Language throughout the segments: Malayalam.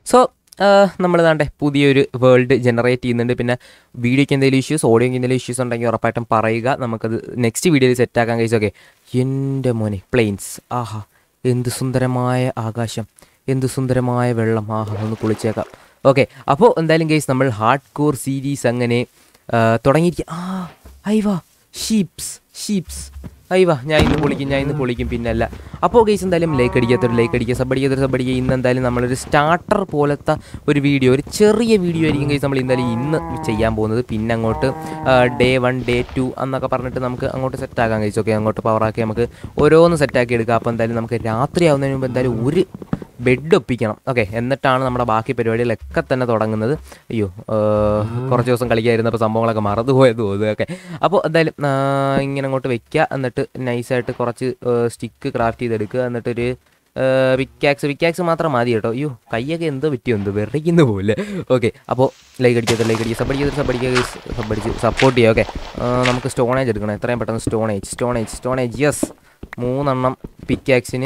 സോ നമ്മൾ താണ്ടെ പുതിയൊരു വേൾഡ് ജനറേറ്റ് ചെയ്യുന്നുണ്ട് പിന്നെ വീഡിയോയ്ക്ക് എന്തെങ്കിലും ഇഷ്യൂസ് ഓഡിയോയ്ക്ക് എന്തെങ്കിലും ഇഷ്യൂസ് ഉണ്ടെങ്കിൽ ഉറപ്പായിട്ടും പറയുക നമുക്കത് നെക്സ്റ്റ് വീഡിയോയിൽ സെറ്റാക്കാൻ കഴിച്ചു ഓക്കെ എൻ്റെ മോനെ പ്ലെയിൻസ് ആഹാ എന്ത് സുന്ദരമായ ആകാശം എന്ത് സുന്ദരമായ വെള്ളം ആഹാ ഒന്ന് കുളിച്ചേക്കാം ഓക്കെ അപ്പോൾ എന്തായാലും ഗൈസ് നമ്മൾ ഹാർഡ് കോർ സീരീസ് അങ്ങനെ ആ, തുടങ്ങിയിരിക്കുക ആ അയ്വാ ഷീപ്സ് ഷീപ്സ് അയ്വാ ഞാൻ ഇന്ന് പൊളിക്കും ഞാൻ ഇന്ന് പൊളിക്കും പിന്നല്ല അപ്പോൾ ഗൈസ് എന്തായാലും ലൈക്ക് അടിക്കാത്തൊരു ലൈക്ക് അടിക്കുക സബ് അടിക്കാത്തൊരു സബ് അടിക്കുക ഇന്ന് എന്തായാലും നമ്മളൊരു സ്റ്റാർട്ടർ പോലത്തെ ഒരു വീഡിയോ ഒരു ചെറിയ വീഡിയോ ആയിരിക്കും ഗൈസ് നമ്മൾ എന്തായാലും ഇന്ന് ചെയ്യാൻ പോകുന്നത് പിന്നെ അങ്ങോട്ട് ഡേ വൺ ഡേ ടു എന്നൊക്കെ പറഞ്ഞിട്ട് നമുക്ക് അങ്ങോട്ട് സെറ്റാക്കാൻ കഴിച്ചു ഓക്കെ അങ്ങോട്ട് പവറാക്കി നമുക്ക് ഓരോന്ന് സെറ്റാക്കി എടുക്കാം അപ്പോൾ എന്തായാലും നമുക്ക് രാത്രി ആവുന്നതിന് മുമ്പ് എന്തായാലും ഒരു ബെഡ് ഒപ്പിക്കണം ഓക്കെ എന്നിട്ടാണ് നമ്മുടെ ബാക്കി പരിപാടികളൊക്കെ തന്നെ തുടങ്ങുന്നത് അയ്യോ ആ, കുറച്ച് ദിവസം കളിക്കാതിരുന്നപ്പോൾ സംഭവങ്ങളൊക്കെ മറന്നുപോയത് തോന്നുന്നു ഓക്കെ അപ്പോൾ എന്തായാലും ആ, ഇങ്ങനെ അങ്ങോട്ട് വെക്കുക എന്നിട്ട് നൈസായിട്ട് കുറച്ച് സ്റ്റിക്ക് ക്രാഫ്റ്റ് ചെയ്തെടുക്കുക എന്നിട്ടൊരു വിക്കാക്സ് വിക്കാക്സ് മാത്രം മതി കേട്ടോ അയ്യോ കൈയൊക്കെ എന്തോ പറ്റിയോ എന്തോ വെറയ്ക്കുന്ന പോലെ ഓക്കെ അപ്പോൾ ലൈക്ക് അടിക്കാത്ത ലൈക്ക് അടിക്കുക സബ് അടിക്കാത്ത സബ് അടിക്കുക സബ് അടിച്ച് സപ്പോർട്ട് ചെയ്യുക ഓക്കെ നമുക്ക് സ്റ്റോണേജ് എടുക്കണം എത്രയും പെട്ടെന്ന് സ്റ്റോണേജ് സ്റ്റോണേജ് സ്റ്റോണേജ് യെസ് മൂന്നെണ്ണം പിക്കാക്സിന്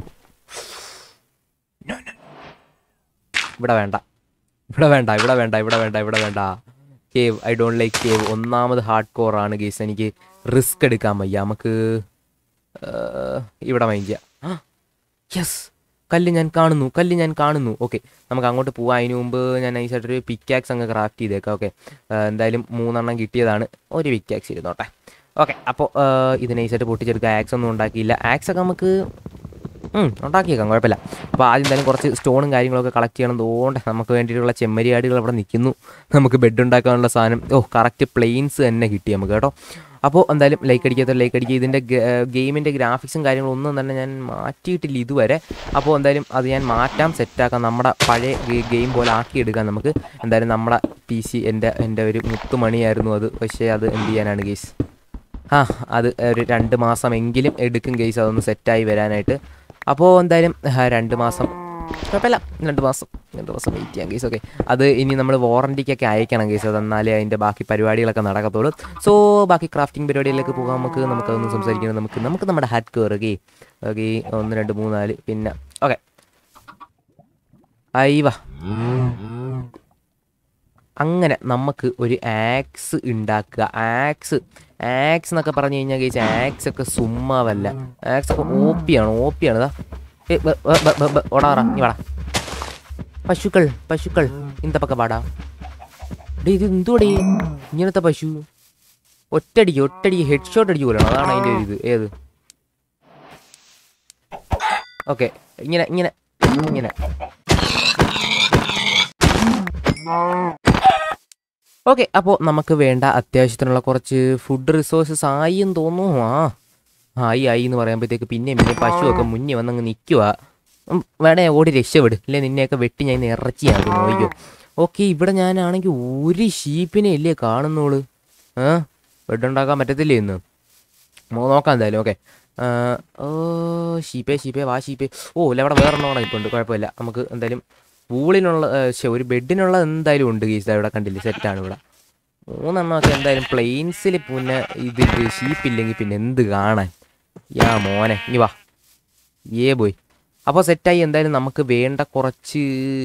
ഇവിടെ വേണ്ട ഇവിടെ വേണ്ട ഇവിടെ വേണ്ട ഇവിടെ വേണ്ട ഇവിടെ വേണ്ട cave I don't like cave ഒന്നാമത് ഹാർഡ് കോർ ആണ് ഗേസ് എനിക്ക് റിസ്ക് എടുക്കാൻ വയ്യ നമുക്ക് ആ, ഇവിടെ മൈൻഡ് ചെയ്യാം യെസ് കല്ല് ഞാൻ കാണുന്നു കല്ല് ഞാൻ കാണുന്നു ഓക്കെ നമുക്ക് അങ്ങോട്ട് പോവാം അതിന് മുമ്പ് ഞാൻ നൈസായിട്ടൊരു പിക്കാക്സ് അങ്ങ് ക്രാഫ്റ്റ് ചെയ്തേക്കാം ഓക്കെ എന്തായാലും മൂന്നെണ്ണം കിട്ടിയതാണ് ഒരു പിക്കാക്സ് ഇരുന്നോട്ടെ ഓക്കെ അപ്പോൾ ഇത് നൈസായിട്ട് പൊട്ടിച്ചെടുക്കുക ആക്സ് ഒന്നും ഉണ്ടാക്കിയില്ല ആക്സ് ഒക്കെ നമുക്ക് ഉം, ഉണ്ടാക്കിയേക്കാം കുഴപ്പമില്ല അപ്പോൾ ആദ്യം എന്തായാലും കുറച്ച് സ്റ്റോണും കാര്യങ്ങളൊക്കെ കളക്ട് ചെയ്യണം തോണ്ടെ നമുക്ക് വേണ്ടിയിട്ടുള്ള ചെമ്മരിയാടുകൾ അവിടെ നിൽക്കുന്നു നമുക്ക് ബെഡ് ഉണ്ടാക്കാനുള്ള സാധനം ഓ കറക്റ്റ് പ്ലെയിൻസ് തന്നെ കിട്ടി നമുക്ക് കേട്ടോ അപ്പോൾ എന്തായാലും ലൈക്ക് അടിക്കാത്ത ലൈക്ക് അടിക്കുക ഇതിൻ്റെ ഗെയിമിൻ്റെ ഗ്രാഫിക്സും കാര്യങ്ങളും ഒന്നും തന്നെ ഞാൻ മാറ്റിയിട്ടില്ല ഇതുവരെ അപ്പോൾ എന്തായാലും അത് ഞാൻ മാറ്റാം സെറ്റാക്കാം നമ്മുടെ പഴയ ഗെയിം പോലെ ആക്കിയെടുക്കാം നമുക്ക് എന്തായാലും നമ്മുടെ പി സി എൻ്റെ എൻ്റെ ഒരു മുത്തുമണിയായിരുന്നു അത് പക്ഷേ അത് എന്ത് ചെയ്യാനാണ് ഗെയ്സ് ആ അത് ഒരു രണ്ട് മാസമെങ്കിലും എടുക്കും കേസ് അതൊന്ന് സെറ്റായി വരാനായിട്ട് അപ്പോൾ എന്തായാലും ആ, രണ്ട് മാസം കുഴപ്പമില്ല രണ്ട് മാസം രണ്ട് മാസം വെയിറ്റ് ചെയ്യാം കേസ് ഓക്കെ അത് ഇനി നമ്മൾ വാറണ്ടിക്കൊക്കെ അയക്കണം കേസ് അത് എന്നാലേ അതിൻ്റെ ബാക്കി പരിപാടികളൊക്കെ നടക്കത്തുള്ളൂ സോ ബാക്കി ക്രാഫ്റ്റിംഗ് പരിപാടികളിലേക്ക് പോകാൻ നമുക്ക് നമുക്കതൊന്ന് സംസാരിക്കണം നമുക്ക് നമുക്ക് നമ്മുടെ ഹാറ്റ് കയറുകയെ ഓക്കെ ഒന്ന് രണ്ട് മൂന്ന് നാല് പിന്നെ ഓക്കെ അയ്യവ അങ്ങനെ നമുക്ക് ഒരു ആക്സ് ഉണ്ടാക്കുക ആക്സ് ആക്സ് എന്നൊക്കെ പറഞ്ഞു കഴിഞ്ഞാൽ കഴിച്ച ആക്സ് ഒക്കെ സുമ്മാവല്ല ആക്സ് ഒക്കെ ഓപ്പിയാണ് ഓപ്പിയാണ് ഇതാ ഏ, ബ, ബ, ബ, ബ, ബ, ഓടാറാ നീ വാടാ പശുക്കൾ പശുക്കൾ ഇന്ത പക്ക പാടാ ഡേ ഇത് എന്തുവാടേ ഇങ്ങനത്തെ പശു ഒറ്റടിക്ക് ഒറ്റടിക്ക് ഹെഡ് ഷോട്ട് അടിക്ക് പോലെയാണ് അതാണ് അതിൻ്റെ ഒരു ഇത് ഏത് ഓക്കെ ഇങ്ങനെ ഇങ്ങനെ ഇങ്ങനെ ഓക്കെ അപ്പോൾ നമുക്ക് വേണ്ട അത്യാവശ്യത്തിനുള്ള കുറച്ച് ഫുഡ് റിസോഴ്സസ് ആയി എന്ന് തോന്നുന്നു ആ ആയി ആയി എന്ന് പറയുമ്പോഴത്തേക്ക് പിന്നെയും പിന്നെ പശുവൊക്കെ മുന്നേ വന്നങ്ങ് നിൽക്കുക വേണേ ഓടി രക്ഷപ്പെടും ഇല്ലേ നിന്നെയൊക്കെ വെട്ടി ഞാൻ ഇന്ന് ഇറച്ചിയാണ് നോക്കിയോ ഓക്കെ ഇവിടെ ഞാനാണെങ്കിൽ ഒരു ഷീപ്പിനെ ഇല്ലേ കാണുന്നോള് ആ ബെഡുണ്ടാക്കാൻ പറ്റത്തില്ലേ ഇന്ന് നമുക്ക് നോക്കാം എന്തായാലും ഓക്കെ ഓ ഷീപ്പേ ഷീപ്പേ വാ ഷീപ്പേ ഓ ഇല്ല അവിടെ വേറെ ഒന്നും ഇപ്പോൾ ഉണ്ട് കുഴപ്പമില്ല നമുക്ക് എന്തായാലും പൂളിനുള്ള ഏ, ശ്ശെ, ഒരു ബെഡിനുള്ള എന്തായാലും ഉണ്ട് ഗീസ് ഇവിടെ കണ്ടില്ലേ സെറ്റാണ് ഇവിടെ മൂന്നെണ്ണമൊക്കെ എന്തായാലും പ്ലെയിൻസിൽ പിന്നെ ഇത് ഷീപ്പില്ലെങ്കിൽ പിന്നെ എന്ത് കാണാൻ യാ മോനെ ഇനി വാ ഏ പോയി അപ്പോൾ സെറ്റായി എന്തായാലും നമുക്ക് വേണ്ട കുറച്ച്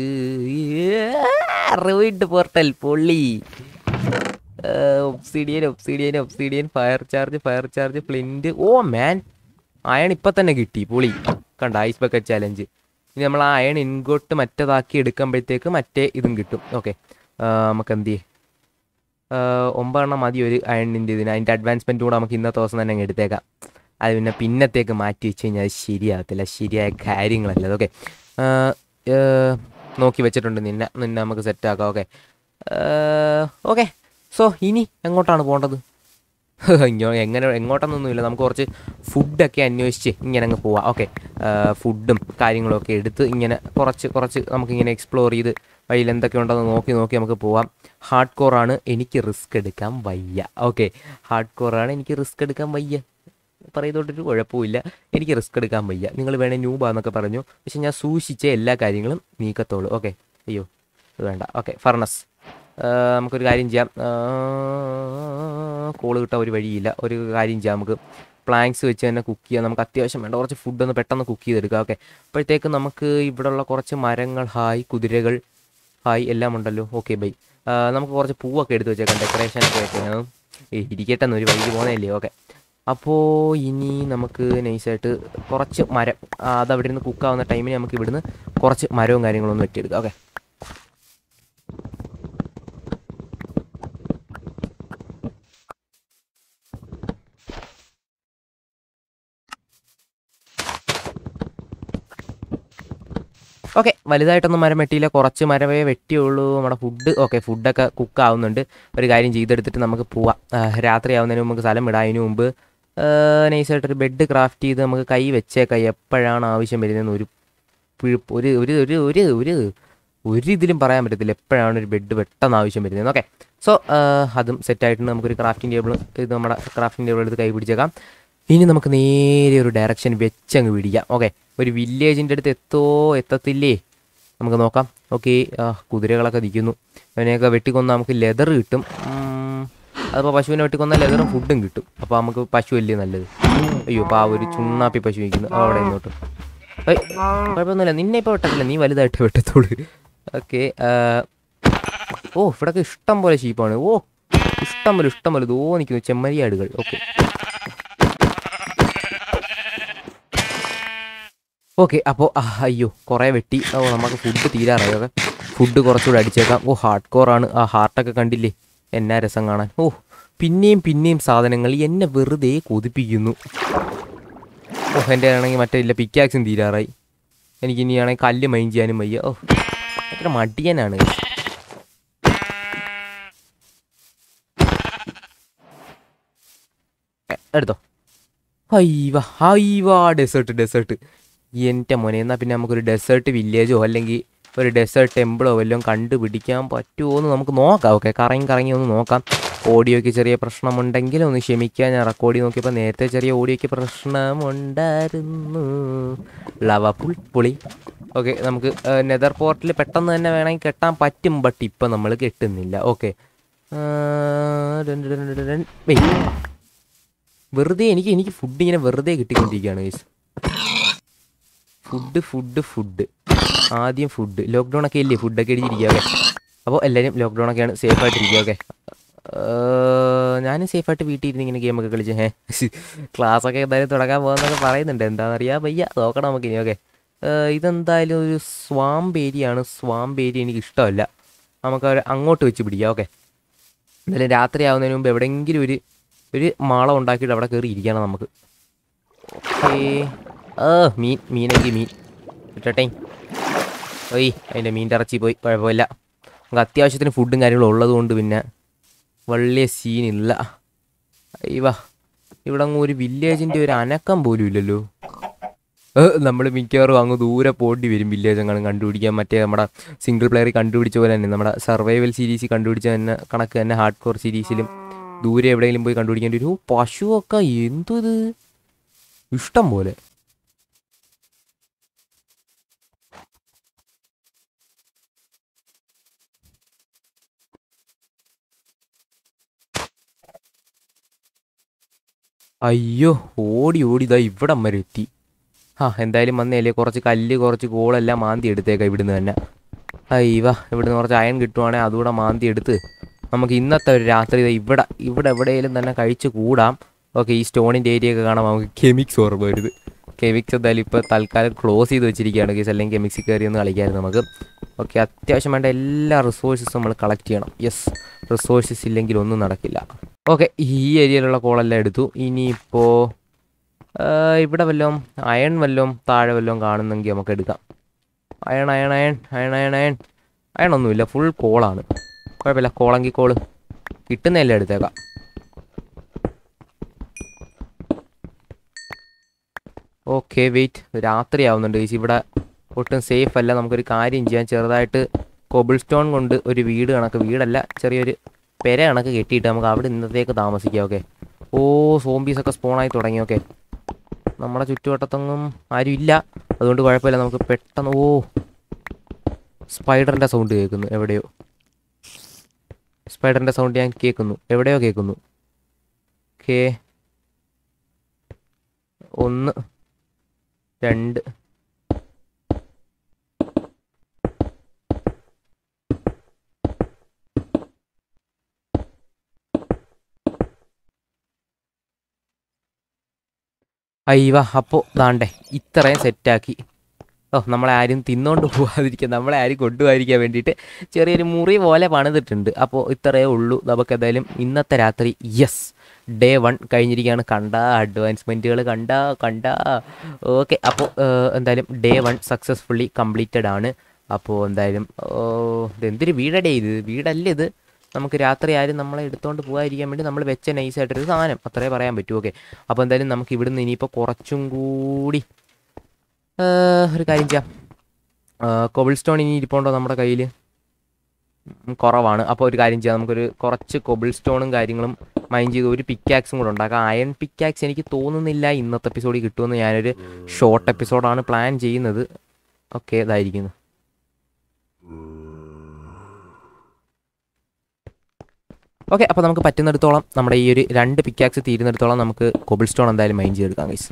റോയിഡ് പോർട്ടൽ പൊള്ളി obsidian obsidian obsidian fire charge fire charge flint oh man iron ഇപ്പം തന്നെ കിട്ടി പൊളി കണ്ട ഐസ് ബക്കറ്റ് ചാലഞ്ച് ഇനി നമ്മൾ ആ അയൺ ഇൻഗോട്ട് മറ്റേതാക്കി എടുക്കുമ്പോഴത്തേക്ക് മറ്റേ ഇതും കിട്ടും ഓക്കെ നമുക്ക് എന്ത് ചെയ്യും ഒമ്പതെണ്ണം മതി ഒരു അയണിൻ്റെ ഇതിന് അതിൻ്റെ അഡ്വാൻസ്മെൻറ്റ് കൂടെ നമുക്ക് ഇന്നത്തെ ദിവസം തന്നെ അങ്ങ് എടുത്തേക്കാം അത് പിന്നെ പിന്നത്തേക്ക് മാറ്റി വെച്ച് കഴിഞ്ഞാൽ അത് ശരിയാകത്തില്ല ശരിയായ കാര്യങ്ങളല്ല അതൊക്കെ നോക്കി വെച്ചിട്ടുണ്ട് നിന്നെ നിന്നെ നമുക്ക് സെറ്റാക്കാം ഓക്കെ ഓക്കെ സോ ഇനി എങ്ങോട്ടാണ് പോകേണ്ടത് ഇങ്ങോ എങ്ങനെ എങ്ങോട്ടൊന്നൊന്നുമില്ല നമുക്ക് കുറച്ച് ഫുഡൊക്കെ അന്വേഷിച്ച് ഇങ്ങനെ അങ്ങ് പോവാം ഓക്കെ ഫുഡും കാര്യങ്ങളും ഒക്കെ എടുത്ത് ഇങ്ങനെ കുറച്ച് കുറച്ച് നമുക്കിങ്ങനെ എക്സ്പ്ലോർ ചെയ്ത് വഴിയിൽ എന്തൊക്കെ ഉണ്ടെന്ന് നോക്കി നോക്കി നമുക്ക് പോവാം ഹാർഡ് കോറാണ് എനിക്ക് റിസ്ക് എടുക്കാൻ വയ്യ ഓക്കെ ഹാർഡ് കോറാണ് എനിക്ക് റിസ്ക് എടുക്കാൻ വയ്യ പറയുന്നതുകൊണ്ടൊരു കുഴപ്പമില്ല എനിക്ക് റിസ്ക് എടുക്കാൻ വയ്യ നിങ്ങൾ വേണേ ന്യൂബാന്നൊക്കെ പറഞ്ഞു പക്ഷെ ഞാൻ സൂക്ഷിച്ച എല്ലാ കാര്യങ്ങളും നീക്കത്തോളൂ ഓക്കെ അയ്യോ ഇത് വേണ്ട ഓക്കെ ഫർണസ് നമുക്കൊരു കാര്യം ചെയ്യാം കോള് കിട്ടാൻ ഒരു വഴിയില്ല ഒരു കാര്യം ചെയ്യാം നമുക്ക് പ്ലാങ്ക്സ് വെച്ച് തന്നെ കുക്ക് ചെയ്യാം നമുക്ക് അത്യാവശ്യം വേണ്ട കുറച്ച് ഫുഡ് ഒന്ന് പെട്ടെന്ന് കുക്ക് ചെയ്തെടുക്കാം ഓക്കെ അപ്പോഴത്തേക്ക് നമുക്ക് ഇവിടെയുള്ള കുറച്ച് മരങ്ങൾ ഹായ് കുതിരകൾ ഹായ് എല്ലാം ഉണ്ടല്ലോ ഓക്കെ ബൈ നമുക്ക് കുറച്ച് പൂവൊക്കെ എടുത്ത് വെച്ചേക്കാം ഡെക്കറേഷനൊക്കെ വെച്ചേക്കാം ഏയ് ഇരിക്കട്ടെ എന്ന് ഒരു വഴിക്ക് പോകുന്നതല്ലേ ഓക്കെ അപ്പോൾ ഇനി നമുക്ക് നൈസായിട്ട് കുറച്ച് മരം ആ, അത് അവിടെ നിന്ന് കുക്കാവുന്ന ടൈമിന് നമുക്ക് ഇവിടുന്ന് കുറച്ച് മരവും കാര്യങ്ങളും ഒന്ന് വെട്ടിയെടുക്കാം ഓക്കെ ഓക്കെ വലുതായിട്ടൊന്നും മരം വെട്ടിയില്ല കുറച്ച് മരമേ വെട്ടിയുള്ളൂ നമ്മുടെ ഫുഡ് ഓക്കെ ഫുഡൊക്കെ കുക്ക് ആവുന്നുണ്ട് ഒരു കാര്യം ചെയ്തെടുത്തിട്ട് നമുക്ക് പോവാം ആ, രാത്രി ആവുന്നതിന് മുമ്പ് നമുക്ക് സ്ഥലം വിടാം അതിന് മുമ്പ് നൈസായിട്ടൊരു ബെഡ് ക്രാഫ്റ്റ് ചെയ്ത് നമുക്ക് കൈ വെച്ചേക്കാം എപ്പോഴാണ് ആവശ്യം വരുന്നതെന്ന് ഒരു പിഴ്- ഒരു ഒരു ഒരു ഒരു ഒരു ഒരു ഇതിലും പറയാൻ പറ്റത്തില്ല എപ്പോഴാണ് ഒരു ബെഡ് പെട്ടെന്ന് ആവശ്യം വരുന്നത് ഓക്കെ സോ അതും സെറ്റായിട്ടുണ്ട് നമുക്കൊരു ക്രാഫ്റ്റിംഗ് ടേബിൾ ഇത് നമ്മുടെ ക്രാഫ്റ്റിംഗ് ടേബിൾ എടുത്ത് കൈ പിടിച്ചേക്കാം ഇനി നമുക്ക് നേരെ ഒരു ഡയറക്ഷൻ വെച്ചങ്ങ് പിടിക്കാം ഓക്കെ ഒരു വില്ലേജിൻ്റെ അടുത്ത് എത്തോ എത്തത്തില്ലേ നമുക്ക് നോക്കാം ഓക്കെ കുതിരകളൊക്കെ നിൽക്കുന്നു അവനെയൊക്കെ വെട്ടിക്കൊന്നാൽ നമുക്ക് ലെതർ കിട്ടും ഉം, അതിപ്പോൾ പശുവിനെ വെട്ടിക്കൊന്നാൽ ലെതറും ഫുഡും കിട്ടും അപ്പോൾ നമുക്ക് പശു അല്ലേ നല്ലത് അയ്യോ അപ്പോൾ ആ ഒരു ചുണ്ണാപ്പി പശു നിൽക്കുന്നു അവിടെ ഇങ്ങോട്ട് ഏയ് കുഴപ്പമൊന്നുമില്ല നിന്നെ ഇപ്പോൾ വെട്ടത്തില്ല നീ വലുതായിട്ട് വെട്ടത്തോളൂ ഓക്കെ ഓ ഇവിടൊക്കെ ഇഷ്ടം പോലെ ഷീപ്പാണ് ഓ ഇഷ്ടം പോലെ ഇഷ്ടം പോലെ ദോ നിൽക്കുന്നു ചെമ്മരിയാടുകൾ ഓക്കെ ഓക്കെ അപ്പോൾ അയ്യോ കുറേ വെട്ടി ഓ നമുക്ക് ഫുഡ് തീരാറായി ഓക്കെ ഫുഡ് കുറച്ചുകൂടെ അടിച്ചേക്കാം ഓ ഹാർഡ് കോറാണ് ആ ഹാർട്ടൊക്കെ കണ്ടില്ലേ എന്നാ രസം കാണാൻ ഓ പിന്നെയും പിന്നെയും സാധനങ്ങൾ എന്നെ വെറുതെ കൊതിപ്പിക്കുന്നു ഓ എൻ്റെ ആണെങ്കിൽ മറ്റേ ഇല്ല പിക്കാക്സും തീരാറായി എനിക്ക് ഇനിയാണെങ്കിൽ കല്ല് മൈൻ ചെയ്യാനും വയ്യ ഓ ഭയങ്കര മടിയനാണ് എ, എടുത്തോ ഹൈവ ഹൈവ ഡെസേർട്ട് ഡെസേർട്ട് എൻ്റെ മോനെ എന്നാൽ പിന്നെ നമുക്കൊരു ഡെസേർട്ട് വില്ലേജോ അല്ലെങ്കിൽ ഒരു ഡെസേർട്ട് ടെമ്പിളോ വല്ലതും കണ്ടുപിടിക്കാൻ പറ്റുമോ എന്ന് നമുക്ക് നോക്കാം ഓക്കെ കറങ്ങി കറങ്ങി ഒന്ന് നോക്കാം ഓഡിയോയ്ക്ക് ചെറിയ പ്രശ്നമുണ്ടെങ്കിൽ ഒന്ന് ക്ഷമിക്കാൻ ഞാൻ റെക്കോർഡ് ചെയ്ത് നോക്കിയപ്പോൾ നേരത്തെ ചെറിയ ഓഡിയോയ്ക്ക് പ്രശ്നമുണ്ടായിരുന്നു ലവ പുൾ പുളി ഓക്കെ നമുക്ക് നെതർ പോർട്ടിൽ പെട്ടെന്ന് തന്നെ വേണമെങ്കിൽ കെട്ടാൻ പറ്റും ബട്ട് ഇപ്പം നമ്മൾ കെട്ടുന്നില്ല ഓക്കെ വെറുതെ എനിക്ക് എനിക്ക് ഫുഡ് ഇങ്ങനെ വെറുതെ കിട്ടിക്കൊണ്ടിരിക്കുകയാണ് ഗൈസ് ഫുഡ് ഫുഡ് ഫുഡ് ആദ്യം ഫുഡ് ലോക്ക്ഡൗൺ ഒക്കെ ഇല്ലേ ഫുഡൊക്കെ അടിച്ചിരിക്കുക ഓക്കെ അപ്പോൾ എല്ലാവരും ലോക്ക്ഡൗൺ ഒക്കെയാണ് സേഫ് ആയിട്ടിരിക്കുക ഓക്കെ ഞാനും സേഫായിട്ട് വീട്ടിൽ ഇരുന്ന് ഇങ്ങനെ ഗെയിമൊക്കെ കളിച്ച് ഏ ക്ലാസ് ഒക്കെ എന്തായാലും തുടങ്ങാൻ പോകുന്നൊക്കെ പറയുന്നുണ്ട് എന്താണെന്നറിയാം വയ്യ നോക്കണം നമുക്ക് ഇനി ഓക്കെ ഇതെന്തായാലും ഒരു സ്വാമ്പ് ഏരിയ ആണ് സ്വാമ്പ് ഏരിയ എനിക്ക് ഇഷ്ടമല്ല നമുക്ക് അവരെ അങ്ങോട്ട് വെച്ച് പിടിക്കാം ഓക്കെ എന്തായാലും രാത്രി ആവുന്നതിന് മുമ്പ് എവിടെയെങ്കിലും ഒരു ഒരു മാളം ഉണ്ടാക്കിയിട്ട് അവിടെ കയറി ഇരിക്കണം നമുക്ക് ഓക്കേ ആ മീൻ മീനെങ്കിൽ മീൻ കിട്ടട്ടെ ഓയ് അതിൻ്റെ മീൻ്റെ ഇറച്ചി പോയി കുഴപ്പമില്ല നമുക്ക് അത്യാവശ്യത്തിന് ഫുഡും കാര്യങ്ങളും ഉള്ളത് കൊണ്ട് പിന്നെ വലിയ സീനില്ല അയ്യവാ ഇവിടെ അങ്ങ് ഒരു വില്ലേജിൻ്റെ ഒരു അനക്കം പോലും ഇല്ലല്ലോ നമ്മൾ മിക്കവാറും അങ്ങ് ദൂരെ പോണ്ടി വരും വില്ലേജ് അങ്ങനെ കണ്ടുപിടിക്കാൻ മറ്റേ നമ്മുടെ സിംഗിൾ പ്ലെയർ കണ്ടുപിടിച്ച പോലെ തന്നെ നമ്മുടെ സർവൈവൽ സീരീസ് കണ്ടുപിടിച്ച തന്നെ കണക്ക് തന്നെ ഹാർഡ് കോർ സീരീസിലും ദൂരെ എവിടെയെങ്കിലും പോയി കണ്ടുപിടിക്കേണ്ടി ഒരു പശുവൊക്കെ എന്തോ ഇത് ഇഷ്ടം പോലെ അയ്യോ ഓടി ഓടി ഇതാ ഇവിടം വരെ എത്തി ആ എന്തായാലും വന്നേലേ കുറച്ച് കല്ല് കുറച്ച് കോളെല്ലാം മാന്തി എടുത്തേക്കാം ഇവിടുന്ന് തന്നെ അയ്യവ ഇവിടുന്ന് കുറച്ച് അയൺ കിട്ടുവാണെങ്കിൽ അതുകൂടെ മാന്തി എടുത്ത് നമുക്ക് ഇന്നത്തെ ഒരു രാത്രി ദേ ഇവിടെ ഇവിടെ എവിടെയെങ്കിലും തന്നെ കഴിച്ച് കൂടാം ഓക്കെ ഈ സ്റ്റോണിൻ്റെ ഏരിയ ഒക്കെ കാണാം നമുക്ക് കെമിക്സ് ഓർമ്മ വരുത് കെമിക്സ് എന്തായാലും ഇപ്പോൾ തൽക്കാലം ക്ലോസ് ചെയ്ത് വെച്ചിരിക്കുകയാണ് കേസ് അല്ലെങ്കിൽ കെമിക്സിൽ കയറി ഒന്ന് കളിക്കായിരുന്നു നമുക്ക് ഓക്കെ അത്യാവശ്യം വേണ്ട എല്ലാ റിസോഴ്സസും നമ്മൾ കളക്ട് ചെയ്യണം യെസ് റിസോഴ്സസ് ഇല്ലെങ്കിൽ ഒന്നും നടക്കില്ല ഓക്കെ ഈ ഏരിയയിലുള്ള കോളെല്ലാം എടുത്തു ഇനിയിപ്പോൾ ഇവിടെ വല്ലതും അയൺ വല്ലതും താഴെ വല്ലതും കാണുന്നെങ്കിൽ നമുക്ക് എടുക്കാം iron iron iron iron iron iron iron ഒന്നുമില്ല ഫുൾ കോളാണ് കുഴപ്പമില്ല കോളെങ്കിൽ കോള് കിട്ടുന്നതല്ലേ എടുത്തേക്കാം ഓക്കെ വെയിറ്റ് രാത്രി ആവുന്നുണ്ട് ചേച്ചി ഇവിടെ ഒട്ടും സേഫ് അല്ല നമുക്കൊരു കാര്യം ചെയ്യാം ചെറുതായിട്ട് കൊബിൾ സ്റ്റോൺ കൊണ്ട് ഒരു വീട് കണക്ക് വീടല്ല ചെറിയൊരു പെര കണക്ക് കെട്ടിയിട്ട് നമുക്ക് അവിടെ ഇന്നത്തേക്ക് താമസിക്കാം ഓക്കെ ഓ സോംബീസൊക്കെ സ്പോണായി തുടങ്ങി ഓക്കെ നമ്മുടെ ചുറ്റുവട്ടത്തൊന്നും ആരും ഇല്ല അതുകൊണ്ട് കുഴപ്പമില്ല നമുക്ക് പെട്ടെന്ന് ഓ സ്പൈഡറിൻ്റെ സൗണ്ട് കേൾക്കുന്നു എവിടെയോ സ്പൈഡറിൻ്റെ സൗണ്ട് ഞാൻ കേൾക്കുന്നു എവിടെയോ കേൾക്കുന്നു ഓക്കേ ഒന്ന് രണ്ട് അയ്യവ അപ്പോൾ ദാണ്ടേ ഇത്രയും സെറ്റാക്കി ഓ നമ്മളെ ആരും തിന്നോണ്ട് പോകാതിരിക്കാൻ നമ്മളെ ആരും കൊണ്ടുപോകാതിരിക്കാൻ വേണ്ടിയിട്ട് ചെറിയൊരു മുറി പോലെ പണിതിട്ടുണ്ട് അപ്പോൾ ഇത്രയേ ഉള്ളൂ നമുക്ക് എന്തായാലും ഇന്നത്തെ രാത്രി യെസ് ഡേ വൺ കഴിഞ്ഞിരിക്കുകയാണ് കണ്ട അഡ്വാൻസ്മെൻറ്റുകൾ കണ്ട കണ്ട ഓക്കെ അപ്പോൾ എന്തായാലും ഡേ വൺ സക്സസ്ഫുള്ളി കംപ്ലീറ്റഡ് ആണ് അപ്പോൾ എന്തായാലും ഓ, ഇതെന്തൊരു വീടടേ ഇത് വീടല്ലേ ഇത് നമുക്ക് രാത്രി ആരും നമ്മളെ എടുത്തുകൊണ്ട് പോകാതിരിക്കാൻ വേണ്ടി നമ്മൾ വെച്ച നൈസായിട്ടൊരു സാധനം അത്രേ പറയാൻ പറ്റൂ ഓക്കെ അപ്പോൾ എന്തായാലും നമുക്ക് ഇവിടുന്ന് ഇനിയിപ്പോൾ കുറച്ചും കൂടി ആ, ഒരു കാര്യം ചെയ്യാം കോബിൾ സ്റ്റോൺ ഇനി ഇരിപ്പുണ്ടോ നമ്മുടെ കയ്യിൽ കുറവാണ് അപ്പോൾ ഒരു കാര്യം ചെയ്യാം നമുക്കൊരു കുറച്ച് കൊബിൾ സ്റ്റോണും കാര്യങ്ങളും മൈൻഡ് ചെയ്ത് ഒരു പിക്കാക്സും കൂടെ ഉണ്ടാക്കാം അയൺ പിക്കാക്സ് എനിക്ക് തോന്നുന്നില്ല ഇന്നത്തെ എപ്പിസോഡിൽ കിട്ടുമെന്ന് ഞാനൊരു ഷോർട്ട് എപ്പിസോഡാണ് പ്ലാൻ ചെയ്യുന്നത് ഓക്കെ ഇതായിരിക്കുന്നു ഓക്കെ അപ്പോൾ നമുക്ക് പറ്റുന്നിടത്തോളം നമ്മുടെ ഈ ഒരു രണ്ട് പിക്കാക്സ് തീരുന്നിടത്തോളം നമുക്ക് കൊബിൾ സ്റ്റോൺ എന്തായാലും മൈൻഡ് ചെയ്തെടുക്കാം guys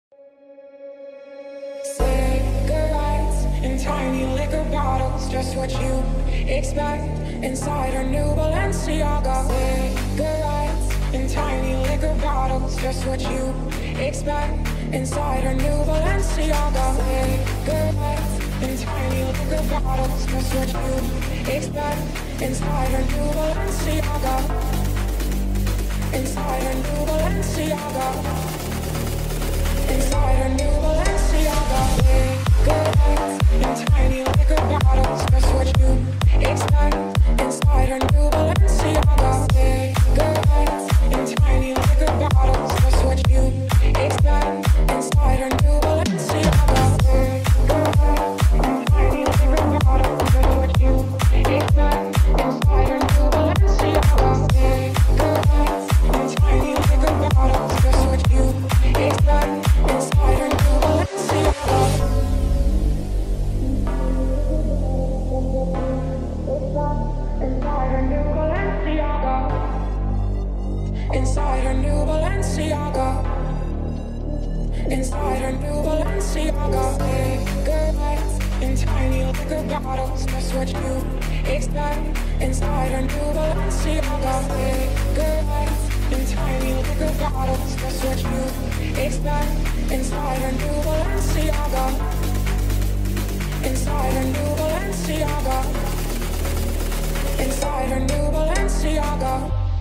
Cigarettes in tiny liquor bottles, just what you expect inside a new Balenciaga. Cigarettes in tiny liquor bottles, just what you expect inside a new Balenciaga. Cigarettes in tiny liquor bottles, just what you expect inside a new Balenciaga. Inside a new Balenciaga. Inside a new Balenciaga Cigarettes in tiny liquor bottles Just what you expect Inside a new Balenciaga Cigarettes in tiny liquor bottles Just what you expect Inside a new Balenciaga Cigarettes in tiny liquor bottles Just what you expect Inside a new Balenciaga Cigarettes in tiny liquor bottles Just what you expect Inside a new Balenciaga Inside a new Balenciaga Inside a new Balenciaga Inside a new Balenciaga Cigarettes in tiny liquor bottles Just what you expect Inside a new Balenciaga Cigarettes in tiny liquor bottles Just what you expect Inside a new Balenciaga Inside a new Balenciaga Inside a new Balenciaga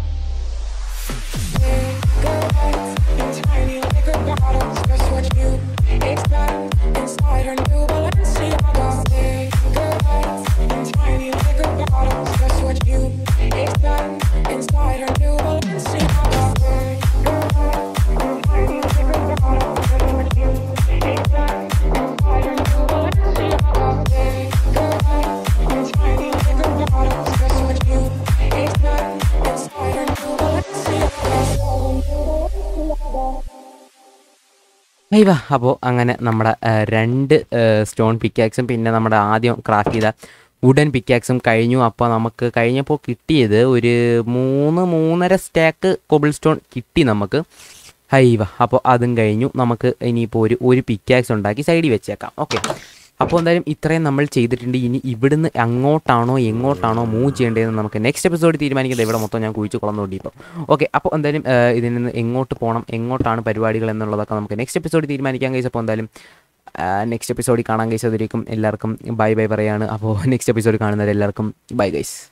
Cigarettes in tiny liquor bottles Just what you expect Inside a new Balenciaga Cigarettes in tiny liquor bottles Just what you expect Inside a new Balenciaga Cigarettes in tiny liquor bottles Just what you expect Inside a new Balenciaga Cigarettes in tiny liquor bottles Just what you expect Inside a new Balenciaga അയ്യ അപ്പോൾ അങ്ങനെ നമ്മുടെ ആ, രണ്ട് സ്റ്റോൺ പിക്കാക്സും പിന്നെ നമ്മുടെ ആദ്യം ക്രാഫ്റ്റ് ചെയ്ത വുഡൻ പിക്കാക്സും കഴിഞ്ഞു അപ്പോൾ നമുക്ക് കഴിഞ്ഞപ്പോൾ കിട്ടിയത് ഒരു മൂന്ന് മൂന്നര സ്റ്റാക്ക് കൊബിൾ സ്റ്റോൺ കിട്ടി നമുക്ക് ഹൈവ അപ്പോൾ അതും കഴിഞ്ഞു നമുക്ക് ഇനിയിപ്പോൾ ഒരു ഒരു പിക്കാക്സ് ഉണ്ടാക്കി സൈഡിൽ വെച്ചേക്കാം ഓക്കെ അപ്പോൾ എന്തായാലും ഇത്രയും നമ്മൾ ചെയ്തിട്ടുണ്ട് ഇനി ഇവിടുന്ന് അങ്ങോട്ടാണോ എങ്ങോട്ടാണോ മൂവ് ചെയ്യേണ്ടതെന്ന് നമുക്ക് നെക്സ്റ്റ് എപ്പിസോഡ് തീരുമാനിക്കുന്നത് ഇവിടെ മൊത്തം ഞാൻ കുഴിച്ച് കുളന്നുകൊണ്ട് ഇപ്പോൾ ഓക്കെ അപ്പോൾ എന്തായാലും ആ, ഇതിൽ നിന്ന് എങ്ങോട്ട് പോകണം എങ്ങോട്ടാണ് പരിപാടികൾ എന്നുള്ളതൊക്കെ നമുക്ക് നെക്സ്റ്റ് എപ്പിസോഡ് തീരുമാനിക്കാൻ കഴിച്ചു അപ്പോൾ എന്തായാലും നെക്സ്റ്റ് എപ്പിസോഡിൽ കാണാൻ കഴിച്ചതിലേക്കും എല്ലാവർക്കും ബൈ ബൈ പറയാണ് അപ്പോൾ നെക്സ്റ്റ് എപ്പിസോഡ് കാണുന്നവരെല്ലാവർക്കും ബൈ ഗൈസ്